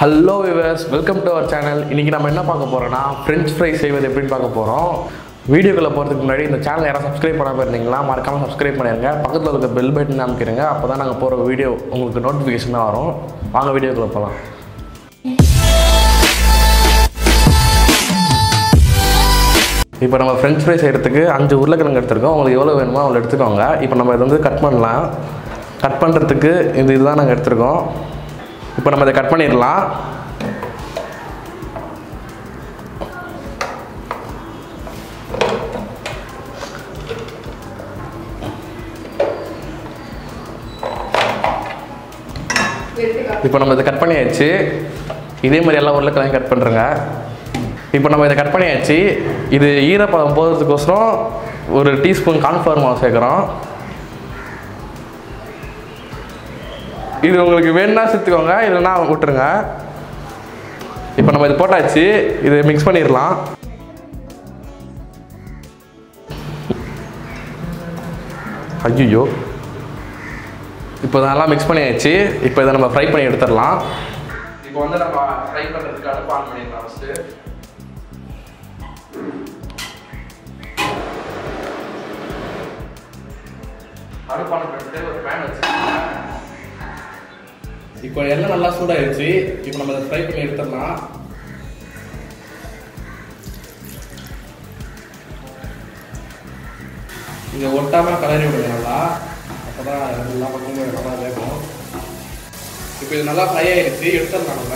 hello viewers welcome to our channel இன்றைக்கி நம்ம என்ன பார்க்க போகிறோம்னா ஃப்ரெஞ்ச் ஃப்ரை செய்வது எப்படின்னு பார்க்க போகிறோம் வீடியோக்குள்ளே போகிறதுக்கு முன்னாடி இந்த சேனல் யாராவது சப்ஸ்கிரைப் பண்ணாமல் இருந்தீங்களா மறக்காமல் சப்ஸ்கிரைப் பண்ணிடுங்க பக்கத்தில் இருக்க பெல் பட்டன் அமைக்கிறங்க அப்போ தான் நாங்கள் போகிற வீடியோ உங்களுக்கு நோட்டிஃபிகேஷனாக வரும் வாங்க வீடியோக்குள்ளே போகலாம் இப்போ நம்ம ஃப்ரெஞ்ச் ஃப்ரை செய்கிறதுக்கு அஞ்சு உருளைக்கிழங்கு எடுத்துருக்கோம் உங்களுக்கு எவ்வளோ வேணுமோ அவ்வளோ எடுத்துக்கோங்க இப்போ நம்ம இதை வந்து கட் பண்ணலாம் கட் பண்ணுறதுக்கு இது இதுதான் நாங்கள் எடுத்துருக்கோம் இப்போ நம்ம இதை கட் பண்ணிடலாம் இப்போ நம்ம இதை கட் பண்ணியாச்சு இதே மாதிரி எல்லா உருளைக்கிழங்கும் கட் பண்ணுறேங்க இப்போ நம்ம இதை கட் பண்ணியாச்சு இது ஈரப்பதம் போகிறதுக்கோசரம் ஒரு டீஸ்பூன் கார்ன்ஃப்ளவர் மாவு சேர்க்குறோம் இது உங்களுக்கு வேணும்னா சேர்த்துக்கோங்க இல்லைன்னா விட்டுருங்க இப்போ நம்ம இது போட்டாச்சு இது மிக்ஸ் பண்ணிடலாம் ஐயோ இப்போ இதெல்லாம் மிக்ஸ் பண்ணியாச்சு இப்போ இதை நம்ம ஃப்ரை பண்ணி எடுத்துடலாம் இப்போ வந்து நம்ம ஃப்ரை பண்ணுறதுக்கு அடுப்பு ஆன் பண்ணிடலாம் ஃபஸ்ட்டு அடுப்பு ஆன் பண்ணிட்டு ஒரு பேன் வச்சுக்கோங்க இப்போ எண்ணெய் நல்லா சூடாயிருச்சு இப்போ நம்ம அதை ஃப்ரை பண்ணி எடுத்துடலாம் இதை ஒட்டாம கலரி விடுங்க நல்லா அப்போ தான் எல்லா பக்கமும் நல்லா வேகும் இப்போ இது நல்லா ஃப்ரை ஆயிடுச்சு எடுத்துடலாம் நம்ம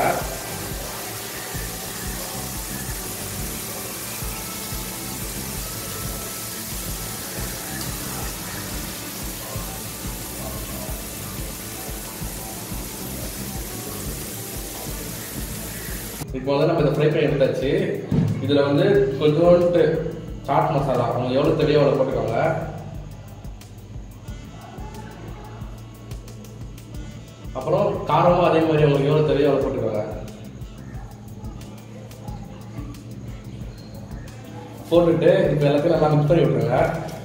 இப்போ வந்து நம்ம இதை ஃப்ரை பண்ணி எடுத்தாச்சு இதில் வந்து கொஞ்சோண்டு சாட் மசாலா அவங்க எவ்வளோ தெரியும் அவ்வளோ போட்டுக்கோங்க அப்புறம் காரமும் அதே மாதிரி உங்களுக்கு எவ்வளோ தெரியும் அவ்வளோ போட்டுக்கோங்க போட்டுட்டு இப்போ எல்லாத்தையும் நல்லா மிக்ஸ் பண்ணி விட்டுருங்க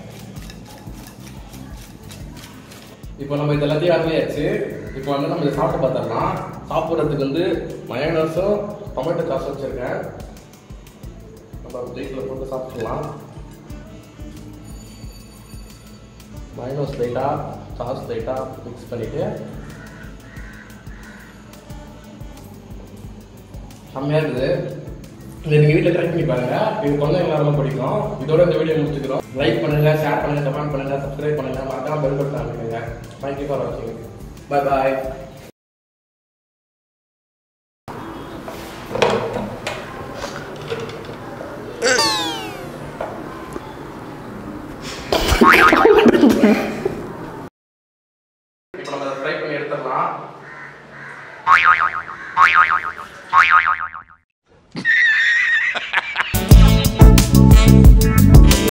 இப்போ நம்ம இது எல்லாத்தையும் ஆட்டியாச்சு இப்போ வந்து நம்ம இதை சாப்பிட்டு பார்த்துடலாம் சாப்பிட்றதுக்கு வந்து மயோனஸும் டொமேட்டோ சாஸ் வச்சுருக்கேன் நம்ம ஜெயிக்கில் போட்டு சாப்பிட்டுக்கலாம் மயோனஸ் லைட்டாக சாஸ் லைட்டாக மிக்ஸ் பண்ணிவிட்டு செம்மையாக இருக்குது இதை நீங்கள் வீட்டில் ட்ரை பண்ணி பாருங்க இது குழந்தைங்க ரொம்ப பிடிக்கும் இதோட இந்த வீடியோ முடிச்சுக்கிறோம் லைக் பண்ணுங்க ஷேர் பண்ணுங்க கமெண்ட் பண்ணுங்க சப்ஸ்கிரைப் பண்ணுங்க மறக்காம பெல் பட்டன் அமைக்குங்க தேங்க்யூ ஃபார் வாட்சிங் பை பாய் இப்போ நம்ம ஃப்ரை பண்ணி எடுத்துடலாம்